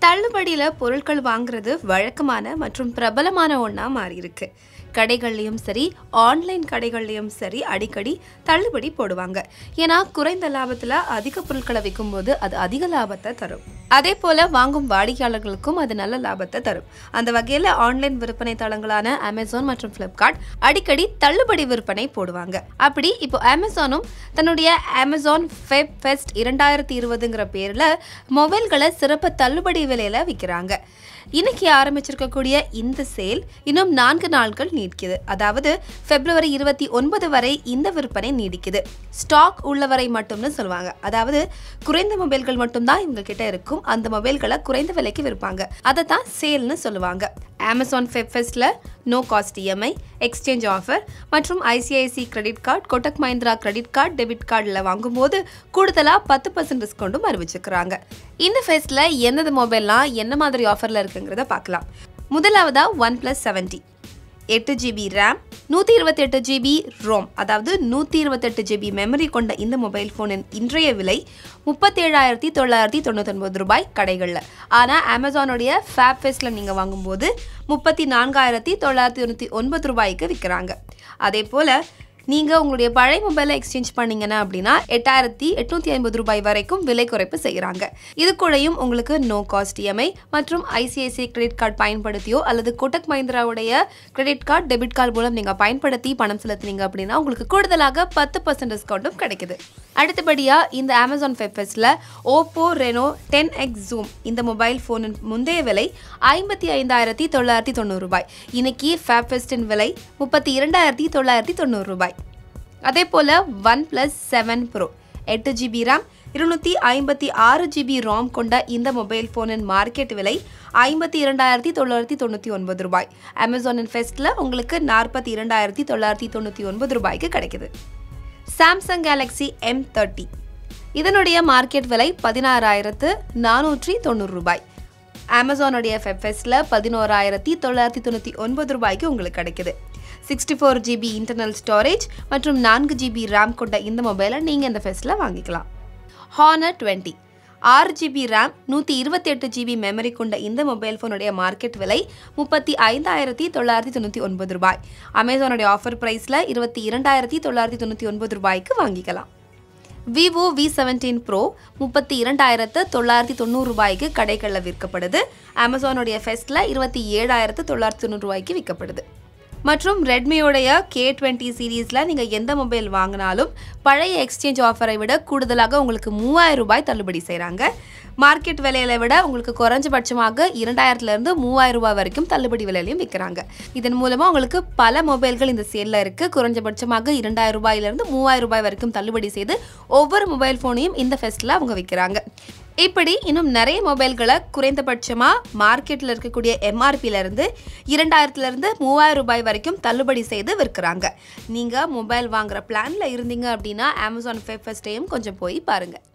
தள்ளுபடியில் பொருட்கள் வாங்குறது வழக்கமான மற்றும் பிரபலமான ஒன்றா மாறி இருக்கு கடைகள்லையும் சரி ஆன்லைன் கடைகள்லையும் சரி அடிக்கடி தள்ளுபடி போடுவாங்க ஏன்னா குறைந்த லாபத்தில் அதிக பொருட்களை விற்கும்போது அது அதிக லாபத்தை தரும் அதே போல வாங்கும் வாடிக்கையாளர்களுக்கும் அது நல்ல லாபத்தை தரும் அந்த வகையில் ஆன்லைன் விற்பனை தளங்களான அமேசான் மற்றும் ஃப்ளிப்கார்ட் அடிக்கடி தள்ளுபடி விற்பனை போடுவாங்க அப்படி இப்போ அமேசானும் தன்னுடைய அமேசான் ஃபெப் ஃபெஸ்ட் இரண்டாயிரத்தி இருபதுங்கிற பேரில் மொபைல்களை சிறப்பு தள்ளுபடி விலையில விற்கிறாங்க இன்னைக்கு ஆரம்பிச்சிருக்கக்கூடிய இந்த சேல் இன்னும் நான்கு நாட்கள் நீடிக்குது அதாவது பிப்ரவரி இருபத்தி ஒன்பது வரை இந்த விற்பனை நீடிக்குது ஸ்டாக் உள்ளவரை மட்டும்னு சொல்லுவாங்க அதாவது குறைந்த மொபைல்கள் மட்டும்தான் இவங்க கிட்ட இருக்கும் அந்த மொபைல்களை குறைந்த விலைக்கு விற்பாங்க அதை தான் சேல்னு சொல்லுவாங்க அமேசான் ஃபெப்ஃபெஸ்ட்ல no cost EMI exchange offer மற்றும் ICICI credit card Kotak Mahindra credit card debit கார்டில் வாங்கும்போது கூடுதலாக பத்து பர்சன்ட் டிஸ்கவுண்ட்டும் அறிவிச்சிருக்கிறாங்க இந்த ஃபெஸ்ட்டில் எந்தெந்த மொபைல்லாம் என்ன மாதிரி ஆஃபரில் இருக்குங்கிறத பார்க்கலாம் முதலாவதா ஒன் ப்ளஸ் செவன்ட்டி எட்டு ஜிபி ரேம் நூற்றி இருபத்தெட்டு ஜிபி ரோம் அதாவது நூற்றி இருபத்தெட்டு ஜிபி மெமரி கொண்ட இந்த மொபைல் ஃபோனின் இன்றைய விலை முப்பத்தேழாயிரத்தி தொள்ளாயிரத்தி தொண்ணூத்தொன்பது ரூபாய் கடைகளில் ஆனால் அமேசானுடைய ஃபேப் ஃபெஸ்ட்டில் நீங்கள் வாங்கும்போது முப்பத்தி நான்காயிரத்தி தொள்ளாயிரத்தி தொண்ணூற்றி ஒன்பது ரூபாய்க்கு விற்கிறாங்க அதே போல் நீங்கள் உங்களுடைய பழைய மொபைலை எக்ஸ்சேஞ்ச் பண்ணீங்கன்னா அப்படின்னா எட்டாயிரத்தி எட்நூற்றி ஐம்பது ரூபாய் வரைக்கும் விலை குறைப்பு செய்கிறாங்க இது கூடயும் உங்களுக்கு நோ காஸ்ட் இஎம்ஐ மற்றும் ஐசிஐசிஐ கிரெடிட் கார்டு பயன்படுத்தியோ அல்லது கோட்டக் மஹிந்திராவுடைய கிரெடிட் கார்டு டெபிட் கார்டு மூலம் நீங்கள் பயன்படுத்தி பணம் செலுத்துனீங்க அப்படின்னா உங்களுக்கு கூடுதலாக பத்து பர்சன்ட் டிஸ்கவுண்ட்டும் கிடைக்குது அடுத்தபடியாக இந்த அமேசான் ஃபெஃபெஸ்ட்டில் Oppo Reno ten X zoom இந்த மொபைல் ஃபோனின் முந்தைய விலை ஐம்பத்தி ஐந்தாயிரத்தி தொள்ளாயிரத்தி தொண்ணூறு ரூபாய் இன்னைக்கு ஃபேஃபெஸ்டின் விலை முப்பத்தி இரண்டாயிரத்தி தொள்ளாயிரத்தி தொண்ணூறு ரூபாய் அதே போல் ஒன் ப்ளஸ் செவன் ப்ரோ எட்டு ஜிபி ரேம் இருநூற்றி ஐம்பத்தி ஆறு ஜிபி ராம் கொண்ட இந்த மொபைல் ஃபோனின் மார்க்கெட் விலை ஐம்பத்தி இரண்டாயிரத்தி தொள்ளாயிரத்தி தொண்ணூற்றி ஒன்பது ரூபாய் அமேசானின் ஃபெஸ்ட்டில் உங்களுக்கு நாற்பத்தி இரண்டாயிரத்தி தொள்ளாயிரத்தி தொண்ணூற்றி ஒன்பது ரூபாய்க்கு கிடைக்குது சாம்சங் கேலக்ஸி எம் தேர்ட்டி இதனுடைய மார்க்கெட் விலை பதினாறாயிரத்து நானூற்றி தொண்ணூறு ரூபாய் அமேசானுடைய ஃபெஃபெஸ்ட்டில் பதினோராயிரத்தி தொள்ளாயிரத்தி தொண்ணூற்றி ஒன்பது ரூபாய்க்கு உங்களுக்கு கிடைக்குது sixty four GB internal storage மற்றும் நான்கு ஜிபி ரேம் கொண்ட இந்த மொபைலை நீங்கள் இந்த ஃபெஸ்ட்டில் வாங்கிக்கலாம் ஹானர் டுவெண்ட்டி ஆறு ஜிபி ரேம் நூற்றி இருபத்தி எட்டு ஜிபி மெமரி கொண்ட இந்த மொபைல் ஃபோனுடைய மார்க்கெட் விலை முப்பத்தி ஐந்தாயிரத்தி தொள்ளாயிரத்தி தொண்ணூற்றி ஒன்பது ரூபாய் அமேசானுடைய ஆஃபர் ப்ரைஸில் இருபத்தி இரண்டாயிரத்தி தொள்ளாயிரத்தி தொண்ணூற்றி ஒன்பது ரூபாய்க்கு வாங்கிக்கலாம் விவோ வி செவன்டீன் ப்ரோ முப்பத்தி இரண்டாயிரத்து தொள்ளாயிரத்தி தொண்ணூறு ரூபாய்க்கு கடைகளில் விற்கப்படுது அமேசானுடைய ஃபெஸ்ட்டில் இருபத்தி ஏழாயிரத்து தொள்ளாயிரத்தி தொண்ணூறு ரூபாய்க்கு விற்கப்படுது மற்றும் ரெட்மியோடைய கே டுவெண்ட்டி சீரீஸில் நீங்கள் எந்த மொபைல் வாங்கினாலும் பழைய எக்ஸ்சேஞ்ச் ஆஃபரை விட கூடுதலாக உங்களுக்கு மூவாயிரம் ரூபாய் தள்ளுபடி செய்கிறாங்க மார்க்கெட் விலையில விட உங்களுக்கு குறைஞ்சபட்சமாக இரண்டாயிரத்துலேருந்து மூவாயிரம் ரூபாய் வரைக்கும் தள்ளுபடி விலையிலையும் விற்கிறாங்க இதன் மூலமாக உங்களுக்கு பல மொபைல்கள் இந்த சேலில் இருக்குது குறைஞ்சபட்சமாக இரண்டாயிரம் ரூபாயிலிருந்து மூவாயிரம் ரூபாய் வரைக்கும் தள்ளுபடி செய்து ஒவ்வொரு மொபைல் ஃபோனையும் இந்த ஃபெஸ்ட்டில் அவங்க விற்கிறாங்க இப்படி இன்னும் நிறைய மொபைல்களை குறைந்தபட்சமாக மார்க்கெட்டில் இருக்கக்கூடிய எம்ஆர்பியிலேருந்து இரண்டாயிரத்துலேருந்து மூவாயிரம் ரூபாய் வரைக்கும் தள்ளுபடி செய்து விற்கிறாங்க நீங்கள் மொபைல் வாங்குற பிளானில் இருந்தீங்க அப்படின்னா அமேசான் ஃபெஃபஸ்டையும் கொஞ்சம் போய் பாருங்கள்